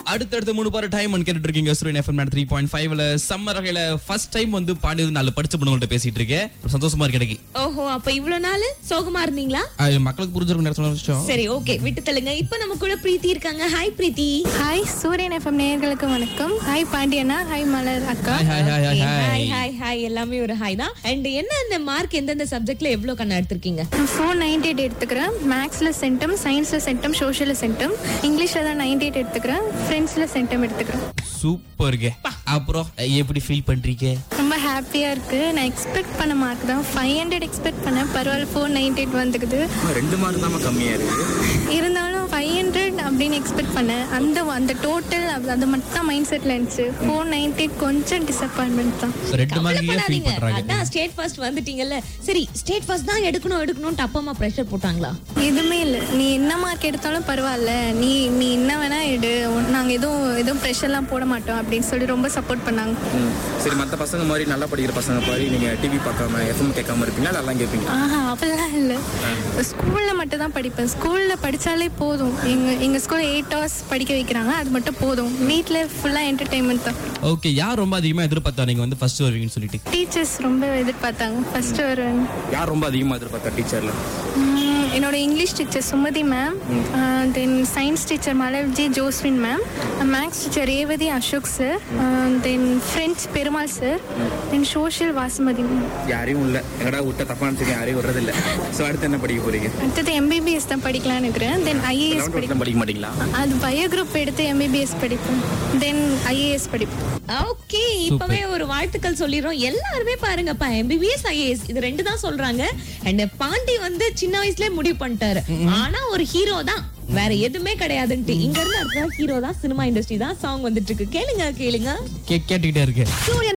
அடுத்தடுத்த மூணு பாரு டைம் கேட்டுட்டு இருக்கீங்க சூரியன் எஃப்எம் த்ரீ பாயிண்ட் ஃபைவ்ல சம்மர் வகையில ஃபர்ஸ்ட் டைம் வந்து பாண்டி வந்து நாலு படிச்ச பொண்ணுங்கள்ட்ட பேசிட்டு இருக்கேன் ஒரு சந்தோஷமா இருக்கு எனக்கு ஓஹோ அப்ப இவ்வளவு நாள் சோகமா இருந்தீங்களா அது மக்களுக்கு புரிஞ்சிருக்கும் நேரத்துல விஷயம் சரி ஓகே விட்டு தள்ளுங்க இப்ப நம்ம கூட பிரீத்தி இருக்காங்க hi Preethi hi Suryan FM நேயர்களுக்கு வணக்கம் ஹாய் பாண்டியண்ணா ஹாய் மலர் அக்கா hi hi hi hi hi hi hi எல்லாமே ஒரு ஹாய் தான் அண்ட் என்ன அந்த மார்க் எந்தெந்த சப்ஜெக்ட்ல எவ்வளவு கண்ணா எடுத்திருக்கீங்க ஃபோர் நைன்டி எயிட் எடுத்துக்கிறேன் மேக்ஸில் சென்டம் சயின்ஸில் சென்டம் சோஷியலில் சென்டம் இங்கிலீஷில் தான் நைன்டி எயிட் எடுத்துக்கிறேன் ஃப்ரெண்ட்ஸில் சென்டம் எடுத்துக்கிறேன் சூப்பர்ங்க அப்புறம் எப்படி ஃபீல் பண்றீங்க ரொம்ப ஹாப்பியாக இருக்குது நான் எக்ஸ்பெக்ட் பண்ண மார்க் தான் ஃபைவ் ஹண்ட்ரட் எக்ஸ்பெக்ட் பண்ணேன் பரவாயில்ல ஃபோர் நைன்டி எயிட் வந்துக்குது ஆமா, ரெண்டு மார்க் தான் கம்மியா இருக்கு இருந்தாலும் ஃபைவ் ஹண்ட்ரட் அப்படின்னு எக்ஸ்பெக்ட் பண்ணேன் அந்த அந்த டோட்டல் அது மட்டும் தான் மைண்ட் செட்டில் இருந்துச்சு ஃபோர் நைன்டி எயிட் கொஞ்சம் டிசப்பாயின்மெண்ட் தான் ரெண்டு மார்க்கையே ஃபீல் கவலைப்படாதீங்க பண்றாங்க அதான் ஸ்டேட் ஃபர்ஸ்ட் வந்துட்டீங்கல்ல சரி ஸ்டேட் ஃபர்ஸ்ட் தான் எடுக்கணும் எடுக்கணும்னு அப்பா அம்மா பிரஷர் போட்டாங்களா எதுவுமே இல்லை நீ என்ன மார்க் எடுத்தாலும் பரவாயில்ல நீ நீ என்ன வேணா எடு உன்- நாங்க எதுவும் எதுவும் ப்ரெஷர்லாம் போட மாட்டோம் அப்படின்னு சொல்லி ரொம்ப சப்போர்ட் பண்ணாங்க ம். சரி மற்ற பசங்க மாதிரி நல்லா படிக்கிற பசங்க மாதிரி நீங்க டிவி பார்க்காம எஃப்எம் கேட்காம இருப்பீங்களா நல்லா கேட்பீங்க ஆஹா அப்படிலாம் இல்லை ஸ்கூல்ல மட்டும் தான் படிப்பேன் ஸ்கூல்ல படிச்சாலே போதும் எங்க எங்க ஸ்கூல்ல எயிட் ஹவர்ஸ் படிக்க வைக்கிறாங்க அது மட்டும் போதும் வீட்டில் ஃபுல்லா என்டர்டைன்மெண்ட் தான் ஓகே யார் ரொம்ப அதிகமா எதிர்பார்த்தா நீங்க வந்து ஃபர்ஸ்ட் வருவீங்கன்னு சொல்லிட்டு டீச்சர்ஸ் ரொம்ப எதிர்பார்த்தாங்க ஃபர்ஸ்ட் வருவேன் யார் ரொம்ப அதிகமாக எதிர்பார்த்தா டீச்சர்ல உம், என்னோட English teacher Sumathi ma'am then science teacher Malarji Joswin ma'am maths teacher Revathi Ashok sir then French Perumal sir then social Vasumathi ma'am யாரையும் இல்லை எங்கடா விட்ட தப்பா நினச்சிக்க யாரையும் வர்றதில்ல ஸோ அடுத்து என்ன படிக்க போறீங்க அடுத்தது எம்பிபிஎஸ் தான் படிக்கலாம்னு இருக்கிறேன் தென் ஐஏஎஸ் லெவன்த் படிப்பேன் படிக்க மாட்டீங்களா அது பயோ குரூப் எடுத்து எம்பிபிஎஸ் படிப்பேன் தென் ஐஏஎஸ் படிப்பேன் ஓகே இப்பவே ஒரு வாழ்த்துக்கள் சொல்லிடுறோம் எல்லாருமே பாருங்கப்பா எம்பிபிஎஸ் ஐஏஎஸ் இது ரெண்டு தான் சொல்றாங்க அண்ட் பாண்டி வந்து சின்ன வயசுலயே முடிவு பண்ணிட்டாரு ஆனா ஒரு ஹீரோ தான் வேற எதுவுமே கிடையாதுன்ட்டு இங்க இருந்து அடுத்த ஹீரோ தான் சினிமா இண்டஸ்ட்ரி தான் சாங் வந்துட்டு இருக்கு கேளுங்க கேளுங்க கே கேட்டுக்கிட்டே இருக்கேன் சூரியன்